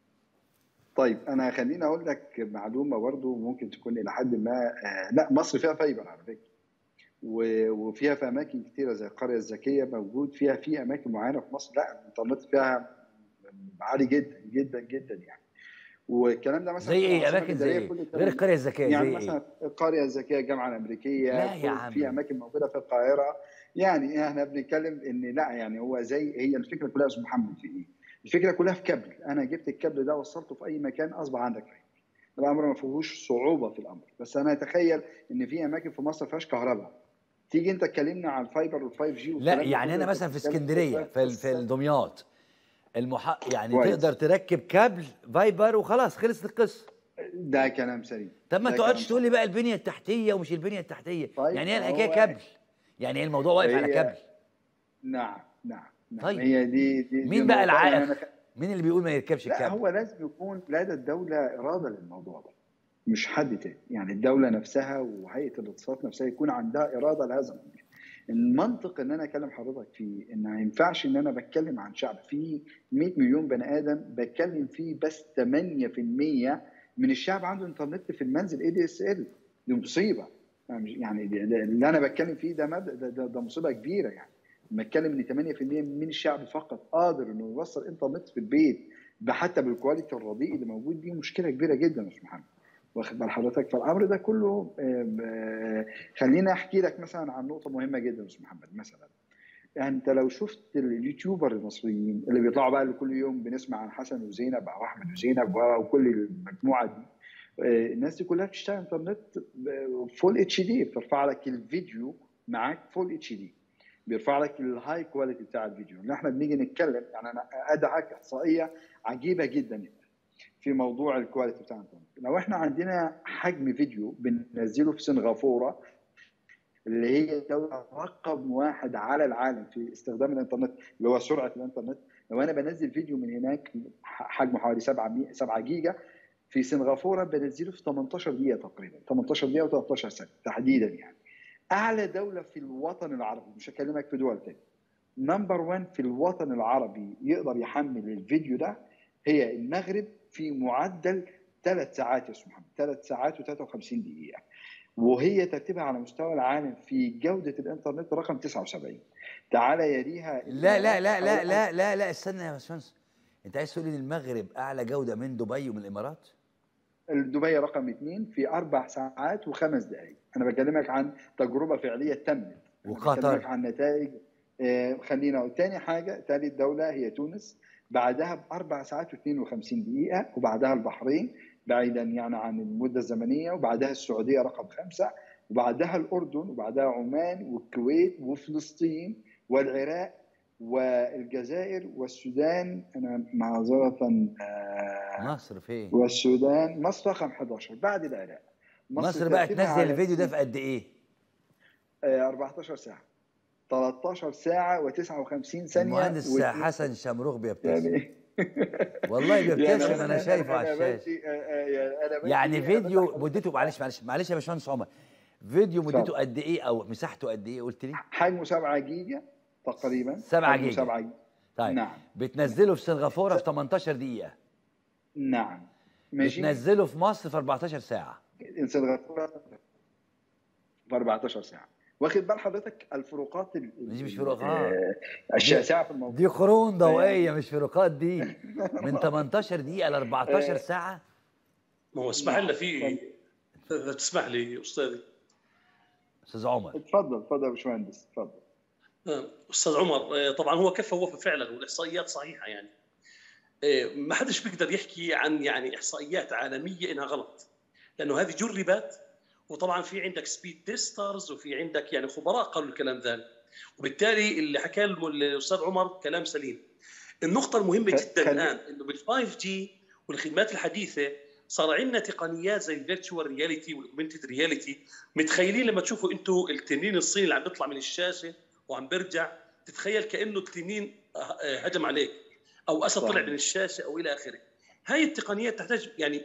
طيب انا خليني اقول لك معلومه برضو ممكن تكون الى حد ما آه لا مصر فيها فايبر على فكره وفيها في اماكن كثيره زي القريه الذكيه موجود فيها في اماكن معينه في مصر لا الانترنت فيها عالي جدا جدا جدا يعني والكلام ده مثلا زي ايه اماكن زي ايه غير القريه الذكيه يعني زي مثلا إيه؟ القريه الذكيه الجامعه الامريكيه لا يا عم في اماكن موجوده في القاهره يعني احنا بنتكلم ان لا يعني هو زي هي الفكره كلها يا استاذ محمد في ايه؟ الفكره كلها في كابل انا جبت الكابل ده وصلته في اي مكان اصبح عندك فايبر الامر ما فيهوش صعوبه في الامر بس انا اتخيل ان في اماكن في مصر ما فيهاش كهرباء تيجي انت تكلمنا عن الفايبر والفايف جي لا يعني انا مثلا في اسكندريه في في دمياط المح... يعني كويس. تقدر تركب كابل فايبر وخلاص خلصت القصه ده كلام سليم طب ما تقعدش تقول لي بقى البنيه التحتيه ومش البنيه التحتيه طيب يعني هي الحكايه كابل يعني ايه الموضوع واقف على كابل نعم نعم, نعم. طيب هي دي, دي مين دي بقى العائق مين اللي بيقول ما يركبش الكابل لا هو لازم يكون لدى الدوله اراده للموضوع ده مش حد تاني يعني الدوله نفسها وهيئه الاتصالات نفسها يكون عندها اراده لهذا الامر المنطق ان انا اكلم حضرتك فيه ان ما ينفعش ان انا بتكلم عن شعب فيه 100 مليون بني ادم بتكلم فيه بس 8% من الشعب عنده انترنت في المنزل اي دي اس ال دي مصيبه يعني اللي انا بتكلم فيه ده ده, ده, ده مصيبه كبيره يعني بنتكلم ان 8% من الشعب فقط قادر انه يوصل انترنت في البيت حتى بالكواليتي الرديء اللي موجود دي مشكله كبيره جدا يا استاذ محمد واخد بال حضرتك فالامر ده كله خليني احكي لك مثلا عن نقطه مهمه جدا يا استاذ محمد مثلا يعني انت لو شفت اليوتيوبر المصريين اللي بيطلعوا بقى اللي كل يوم بنسمع عن حسن وزينب او احمد وزينب وكل المجموعه دي الناس دي كلها بتشتغل انترنت فول اتش دي بترفع لك الفيديو معاك فول اتش دي بيرفع لك الهاي كواليتي بتاع الفيديو ان احنا بنيجي نتكلم يعني انا ادعك احصائيه عجيبه جدا في موضوع الكواليتي بتاع الانترنت لو احنا عندنا حجم فيديو بننزله في سنغافوره اللي هي الدوله رقم واحد على العالم في استخدام الانترنت اللي هو سرعه الانترنت لو انا بنزل فيديو من هناك حجمه حوالي 7 7 جيجا في سنغافوره بنزله في 18 دقيقه تقريبا 18 دقيقه و13 ثانيه تحديدا يعني اعلى دوله في الوطن العربي مش هكلمك في دول تانية نمبر 1 في الوطن العربي يقدر يحمل الفيديو ده هي المغرب في معدل ثلاث ساعات يا محمد ثلاث ساعات و53 دقيقه وهي ترتيبها على مستوى العالم في جوده الانترنت رقم 79 تعالى يليها لا لا لا لا لا لا لا استنى يا باشمهندس انت عايز تقول ان المغرب اعلى جوده من دبي ومن الامارات؟ دبي رقم اثنين في اربع ساعات وخمس دقائق انا بكلمك عن تجربه فعليه تمت وقطر بكلمك عن نتائج آه خلينا اقول ثاني حاجه ثالث دوله هي تونس بعدها باربع ساعات و52 دقيقه وبعدها البحرين بعيدا يعني عن المده الزمنيه وبعدها السعوديه رقم خمسه وبعدها الاردن وبعدها عمان والكويت وفلسطين والعراق والجزائر والسودان انا معذره آه مصر فين؟ والسودان مصر رقم 11 بعد العراق مصر, مصر بقى تنزل الفيديو ده في قد ايه؟ آه 14 ساعه 13 ساعه و59 ثانيه المهندس و... حسن شمروخ بيبتسم يعني والله بيبتسم يعني انا شايفه على الشاشه يعني فيديو مدته معلش معلش معلش يا باشمهندس عمر فيديو مدته قد ايه او مساحته قد ايه قلت لي؟ حجمه 7 جيجا تقريبا 7 جيجا 7 جيجا طيب نعم بتنزله في سنغافوره في 18 دقيقه نعم ماشي بتنزله في مصر في 14 ساعه سنغافوره في 14 ساعه واخد بال حضرتك الفروقات دي مش فروقات الشاسعه في الموضوع دي قرون ضوئيه مش فروقات دي من 18 دقيقه ل 14 ساعه ما هو اسمح لنا في تسمح لي استاذي استاذ عمر اتفضل اتفضل يا باشمهندس اتفضل استاذ عمر طبعا هو كفى ووفى فعلا والاحصائيات صحيحه يعني ما حدش بيقدر يحكي عن يعني احصائيات عالميه انها غلط لانه هذه جربت وطبعا في عندك سبيد تيسترز وفي عندك يعني خبراء قالوا الكلام ذا وبالتالي اللي حكى الاستاذ عمر كلام سليم النقطه المهمه جدا الان انه بال 5 جي والخدمات الحديثه صار عندنا تقنيات زي الفيرتشوال رياليتي والاوجمنتد رياليتي متخيلين لما تشوفوا انتم التنين الصيني اللي عم بيطلع من الشاشه وعم بيرجع تتخيل كانه التنين هجم عليك او اسد طلع من الشاشه او الى اخره هاي التقنيات تحتاج يعني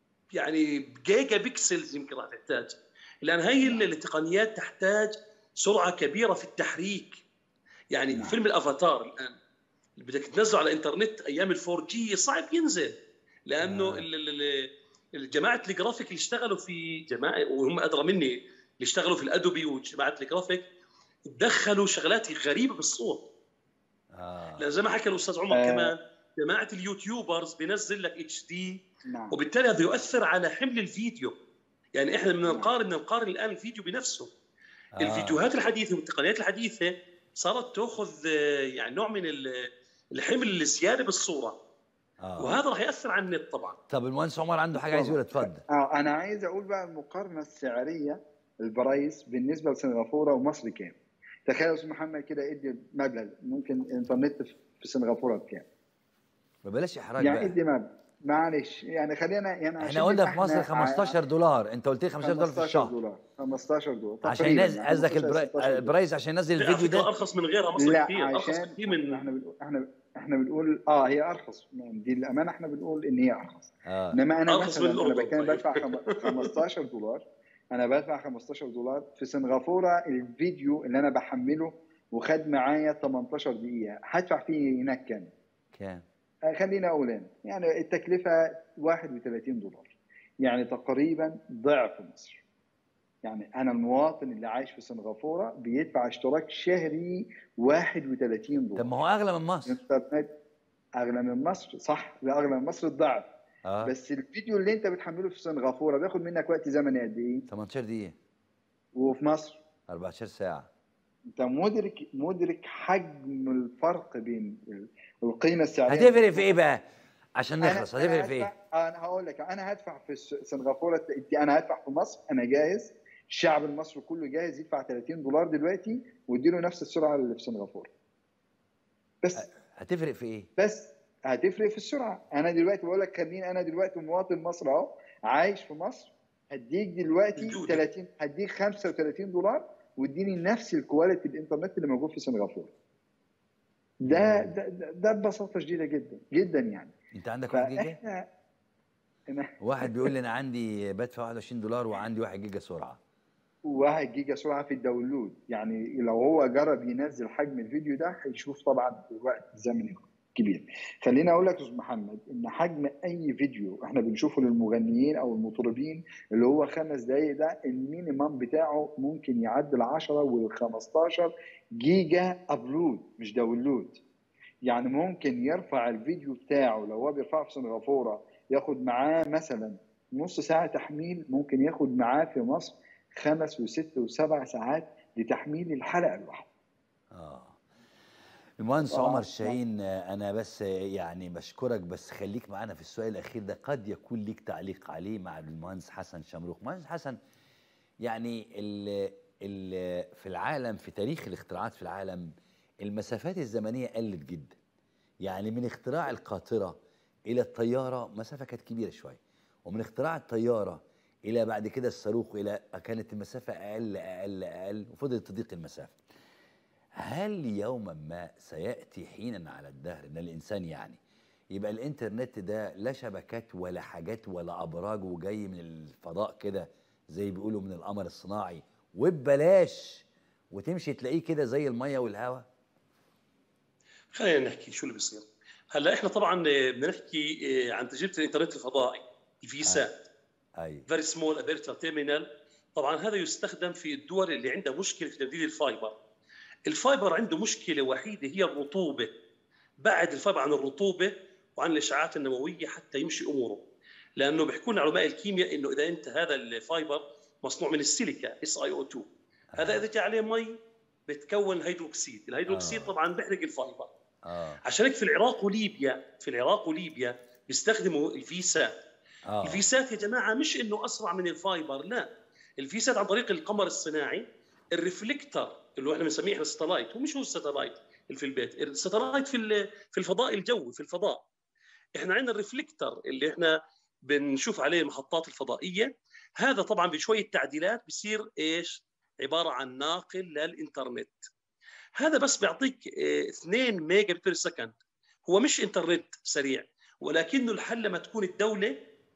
يعني جيجا بيكسلز يمكن راح تحتاج لان هي التقنيات تحتاج سرعه كبيره في التحريك يعني نعم. فيلم الافاتار الان اللي بدك تنزله على الانترنت ايام الفور جي صعب ينزل لانه نعم. الجماعه الجرافيك اللي اشتغلوا في جماعه وهم ادرى مني اللي اشتغلوا في الادوبي وجماعه الجرافيك دخلوا شغلات غريبه بالصوت آه. لان زي ما حكى الاستاذ عمر آه. كمان جماعه اليوتيوبرز بينزل لك اتش دي نعم. وبالتالي هذا يؤثر على حمل الفيديو يعني احنا بدنا نقارن بدنا نقارن الان الفيديو بنفسه آه. الفيديوهات الحديثه والتقنيات الحديثه صارت تاخذ يعني نوع من الحمل الزياده بالصوره آه. وهذا راح ياثر على النت طبعا طب المهندس عمر عنده حاجه عايز يقولها اتفضل اه انا عايز اقول بقى المقارنه السعريه البرايس بالنسبه لسنغافوره ومصر كام تخيل استاذ محمد كده ادي مبلغ ممكن انترنت في سنغافوره بكام ما بلاش احراج يعني بقى. ادي مبلغ معلش يعني خلينا يعني احنا قلنا في مصر 15 دولار انت قلت لي 15 دولار في الشهر دولار 15 دولار عشان ينزل قصدك البرايس عشان ينزل الفيديو ده ارخص من غيرها مصر لا كثير ارخص عشان كثير من احنا بنقول احنا احنا بنقول اه هي ارخص دي الامانه احنا بنقول ان هي ارخص آه. انما انا أرخص من مثلا انا الأردن بتكلم طيب. بدفع خم- 15 دولار انا بدفع 15 دولار في سنغافوره الفيديو اللي انا بحمله وخد معايا 18 دقيقه هدفع فيه هناك كام؟ كام آه، خلينا اقول أنا. يعني التكلفه 31 دولار يعني تقريبا ضعف مصر يعني انا المواطن اللي عايش في سنغافوره بيدفع اشتراك شهري 31 دولار طب ما هو اغلى من مصر انترنت اغلى من مصر صح لا اغلى من مصر الضعف اه بس الفيديو اللي انت بتحمله في سنغافوره بياخد منك وقت زمني قد ايه 18 دقيقه وفي مصر 14 ساعه انت مدرك مدرك حجم الفرق بين ال- القيمه السعريه هتفرق في ايه بقى عشان أنا- نخلص أنا هتفرق في ايه هدفع- انا هقول لك انا هدفع في الس- سنغافوره انت- انا هدفع في مصر انا جاهز الشعب المصري كله جاهز يدفع 30 دولار دلوقتي واديله نفس السرعه اللي في سنغافوره بس هتفرق في ايه بس هتفرق في السرعه انا دلوقتي بقول لك خليني انا دلوقتي مواطن مصري اهو عايش في مصر هديك دلوقتي الجودة. 30 هديك 35 دولار واديني نفس الكواليتي الانترنت اللي موجود في سنغافوره ده ده ده- ده ببساطه شديده جدا جدا يعني انت عندك 1 جيجا فاحنا أنا- واحد بيقول لي انا عندي بدفع 21 دولار وعندي 1 جيجا سرعه واحد جيجا سرعه في الداونلود يعني لو هو جرب ينزل حجم الفيديو ده هيشوف طبعا وقت زمني كبير خليني اقول لك يا استاذ محمد ان حجم اي فيديو احنا بنشوفه للمغنيين او المطربين اللي هو خمس دقائق ده المينيمم بتاعه ممكن يعدي ال 10 وال 15 جيجا ابلود مش داونلود يعني ممكن يرفع الفيديو بتاعه لو هو بيرفعه في سنغافوره ياخد معاه مثلا نص ساعه تحميل ممكن ياخد معاه في مصر خمس وست وسبع ساعات لتحميل الحلقه الواحده اه المهندس آه. عمر الشاهين آه، انا بس آه، يعني بشكرك بس خليك معانا في السؤال الاخير ده قد يكون ليك تعليق عليه مع المهندس حسن شمروخ مهندس حسن يعني ال ال في العالم في تاريخ الاختراعات في العالم المسافات الزمنيه قلت جدا يعني من اختراع القاطره الى الطياره مسافه كانت كبيره شويه ومن اختراع الطياره الى بعد كده الصاروخ الى كانت المسافه اقل اقل اقل وفضلت تضيق المسافه هل يوما ما سياتي حينا على الدهر ان الانسان يعني يبقى الانترنت ده لا شبكات ولا حاجات ولا ابراج وجاي من الفضاء كده زي بيقولوا من القمر الصناعي وببلاش وتمشي تلاقيه كده زي الميه والهواء خلينا نحكي شو اللي بيصير هلا احنا طبعا آه، بدنا نحكي آه، عن تجربه الانترنت الفضائي الفيسات اي فيري سمول ابيرتال تيرمينال طبعا هذا يستخدم في الدول اللي عندها مشكله في تبديل الفايبر الفايبر عنده مشكله وحيده هي الرطوبه بعد الفايبر عن الرطوبه وعن الاشعاعات النوويه حتى يمشي اموره لانه بيحكوا لنا علماء الكيمياء انه اذا انت هذا الفايبر مصنوع من السيليكا اس اي او 2 هذا اذا جاء عليه مي بتكون الهيدروكسيد الهيدروكسيد آه. طبعا بيحرق الفايبر اه عشان هيك في العراق وليبيا في العراق وليبيا بيستخدموا الفيسات اه الفيسات يا جماعه مش انه اسرع من الفايبر لا الفيسات عن طريق القمر الصناعي الريفلكتر اللي هو احنا بنسميه احنا ستلايت هو مش هو الستلايت اللي في البيت الستلايت في ال- في الفضاء الجوي في الفضاء احنا عندنا الريفلكتر اللي احنا بنشوف عليه المحطات الفضائيه هذا طبعا بشويه تعديلات بصير ايش عباره عن ناقل للانترنت هذا بس بيعطيك اه، 2 ميجا بير سكند هو مش انترنت سريع ولكنه الحل لما تكون الدوله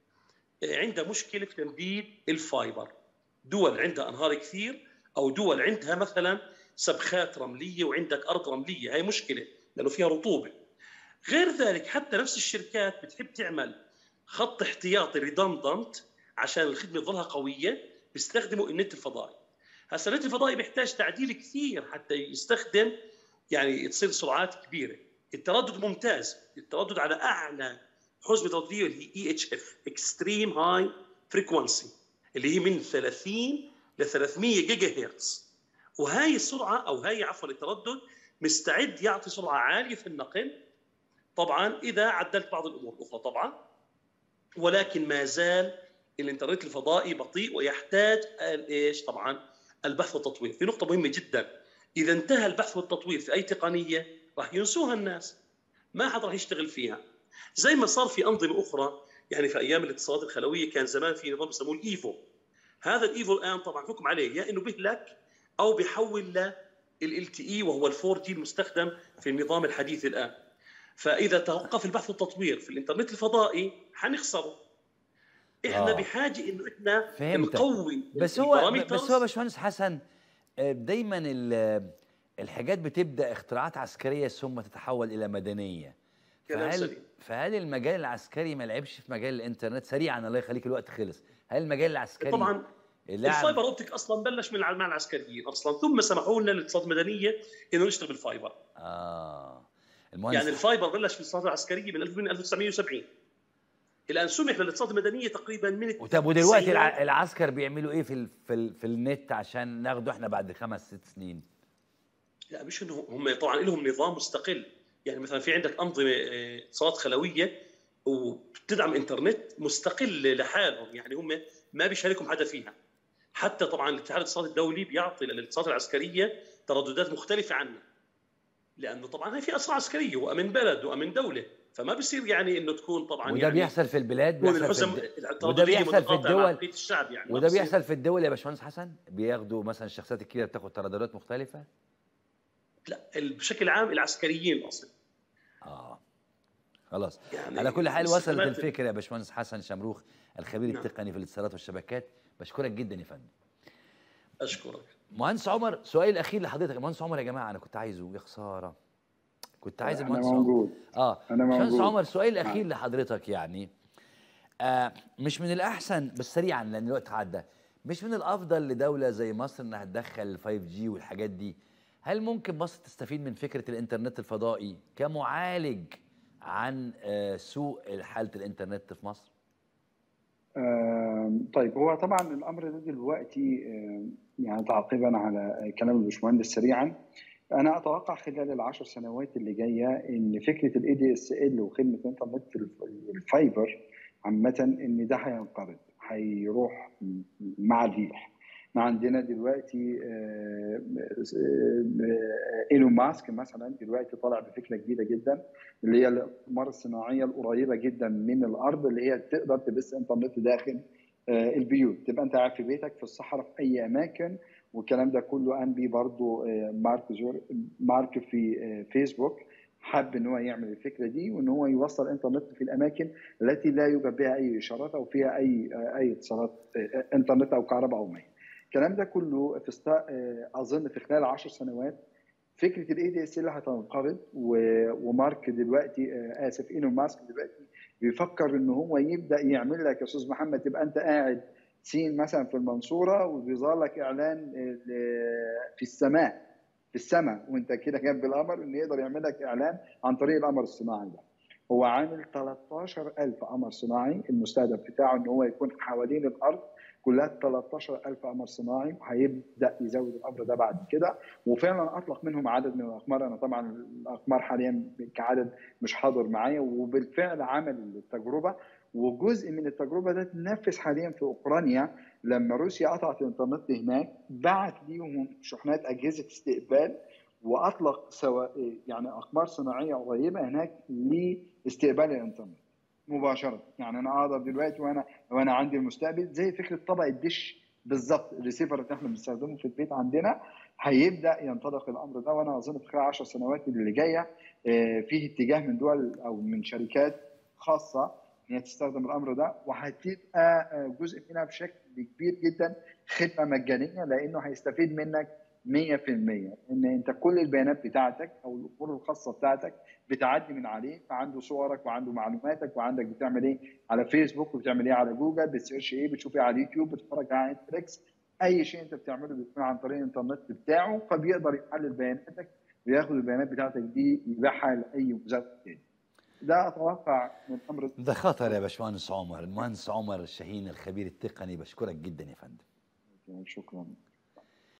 عندها مشكله في تمديد الفايبر دول عندها انهار كثير او دول عندها مثلا سبخات رمليه وعندك ارض رمليه هاي مشكله لانه فيها رطوبه غير ذلك حتى نفس الشركات بتحب تعمل خط احتياطي ريدندنت عشان الخدمه تظلها قويه بيستخدموا النت الفضائي هسا النت الفضائي بيحتاج تعديل كثير حتى يستخدم يعني تصير سرعات كبيره التردد ممتاز التردد على اعلى حزمه تردديه اللي هي اي اتش اف اكستريم هاي فريكونسي اللي هي من 30 ل 300 جيجا هرتز وهاي السرعه او هاي عفوا التردد مستعد يعطي سرعه عاليه في النقل طبعا اذا عدلت بعض الامور الاخرى طبعا ولكن ما زال الانترنت الفضائي بطيء ويحتاج ايش طبعا البحث والتطوير في نقطه مهمه جدا اذا انتهى البحث والتطوير في اي تقنيه راح ينسوها الناس ما حد راح يشتغل فيها زي ما صار في انظمه اخرى يعني في ايام الاتصالات الخلويه كان زمان في نظام يسموه الايفو هذا الايفو الان طبعا حكم عليه يا انه بيهلك او بيحول ل ال تي اي وهو الفور جي المستخدم في النظام الحديث الان فاذا توقف البحث والتطوير في الانترنت الفضائي حنخسره احنا آه. آه. بحاجه انه احنا فهمتك. نقوي بس هو البارامترز. بس هو باشمهندس حسن آه، دايما ال- الحاجات بتبدا اختراعات عسكريه ثم تتحول الى مدنيه كلام فهل سليم. فهل المجال العسكري ما لعبش في مجال الانترنت سريعا الله يخليك الوقت خلص هل المجال العسكري طبعا اللاعب الفايبر اوبتيك اصلا بلش من مع العسكريين اصلا ثم سمحوا لنا للاقتصاد المدنيه انه نشتغل بالفايبر اه المهندس يعني الفايبر بلش في الاقتصاد العسكريه من 1970 الان سمح للاقتصاد المدنيه تقريبا من طب ودلوقتي التسعينات. الع- العسكر بيعملوا ايه في ال... في, ال... في النت عشان ناخده احنا بعد خمس ست سنين لا مش انه هم طبعا لهم نظام مستقل يعني مثلا في عندك انظمه آه، اتصالات خلويه وبتدعم انترنت مستقل لحالهم يعني هم ما بيشاركهم حدا فيها حتى طبعا الاتحاد الاقتصادي الدولي بيعطي للاتصالات العسكريه ترددات مختلفه عنا لانه طبعا هي في اسرى عسكريه وامن بلد وامن دوله فما بصير يعني انه تكون طبعا وده يعني بيحصل في البلاد هو بيحصل الحزم في الد... الترددية وده بيحصل في متقاطعة مع الدول- بقية الشعب يعني ما وده بصير. بيحصل في الدول يا باشمهندس حسن بياخدوا مثلا الشخصيات الكبيره بتاخد ترددات مختلفه لا بشكل عام العسكريين اصلا اه خلاص يعني على كل حال وصلت الاستخدامات- الفكره يا باشمهندس حسن شمروخ الخبير نعم. التقني في الاتصالات والشبكات بشكرك جدا يا فندم اشكرك مهندس عمر سؤال الاخير لحضرتك مهندس عمر يا جماعه انا كنت عايزه يا خساره كنت عايز انا المهندس عمر موجود اه أنا باشمهندس موجود. عمر سؤال الاخير لحضرتك يعني آه مش من الاحسن بس سريعا لان الوقت عدى مش من الافضل لدوله زي مصر انها تدخل 5 جي والحاجات دي هل ممكن مصر تستفيد من فكره الانترنت الفضائي كمعالج عن آه سوء حاله الانترنت في مصر آم، طيب هو طبعا الامر ده دلوقتي آم، يعني تعقيبا على كلام الباشمهندس سريعا انا اتوقع خلال العشر سنوات اللي جايه ان فكره الاي دي اس ال وخدمه الانترنت الف- الفايبر عامه ان ده هينقرض هيروح مع الريح احنا عندنا دلوقتي آه، آه، ايلون ماسك مثلا دلوقتي طالع بفكره جديده جدا اللي هي الاقمار الصناعيه القريبه جدا من الارض اللي هي تقدر تبث انترنت داخل آه، البيوت تبقى انت قاعد في بيتك في الصحراء في اي اماكن والكلام ده كله قام بيه برضه آه، مارك زور مارك في آه، فيسبوك حب ان هو يعمل الفكره دي وان هو يوصل انترنت في الاماكن التي لا يوجد بها اي اشارات او فيها اي آه، اي اتصالات آه، انترنت او كهرباء او ميه. الكلام ده كله في است... آه، اظن في خلال 10 سنوات فكره الاي دي اس ال هتنقرض و- ومارك دلوقتي آه، اسف ايلون ماسك دلوقتي بيفكر ان هو يبدا يعمل لك يا استاذ محمد تبقى انت قاعد سين مثلا في المنصوره وبيظهر لك اعلان آه، ل- في السماء في السماء وانت كده جنب القمر انه يقدر يعمل لك اعلان عن طريق القمر الصناعي ده هو عامل 13000 قمر صناعي المستهدف بتاعه ان هو يكون حوالين الارض كلها 13000 قمر صناعي وهيبدا يزود الامر ده بعد كده وفعلا اطلق منهم عدد من الاقمار انا طبعا الاقمار حاليا كعدد مش حاضر معايا وبالفعل عمل التجربه وجزء من التجربه ده تنفذ حاليا في اوكرانيا لما روسيا قطعت الانترنت هناك بعت ليهم شحنات اجهزه استقبال واطلق سواء يعني اقمار صناعيه قريبه هناك لاستقبال الانترنت مباشره يعني انا اقدر دلوقتي وانا وانا عندي المستقبل زي فكره طبق الدش بالظبط الريسيفر اللي احنا بنستخدمه في البيت عندنا هيبدا ينطلق الامر ده وانا اظن في خلال 10 سنوات اللي جايه آه، فيه اتجاه من دول او من شركات خاصه ان هي تستخدم الامر ده وهتبقى آه، جزء منها بشكل كبير جدا خدمه مجانيه لانه هيستفيد منك 100% ان انت كل البيانات بتاعتك او الامور الخاصه بتاعتك بتعدي من عليه فعنده صورك وعنده معلوماتك وعندك بتعمل ايه على فيسبوك وبتعمل ايه على جوجل بتسيرش ايه بتشوف ايه على اليوتيوب بتتفرج على نتفليكس اي شيء انت بتعمله بيكون عن طريق الانترنت بتاعه فبيقدر يحلل بياناتك وياخد البيانات بتاعتك دي يبيعها لاي مزاد تاني ده اتوقع من امر ده خطر يا باشمهندس عمر المهندس عمر الشاهين الخبير التقني بشكرك جدا يا فندم شكرا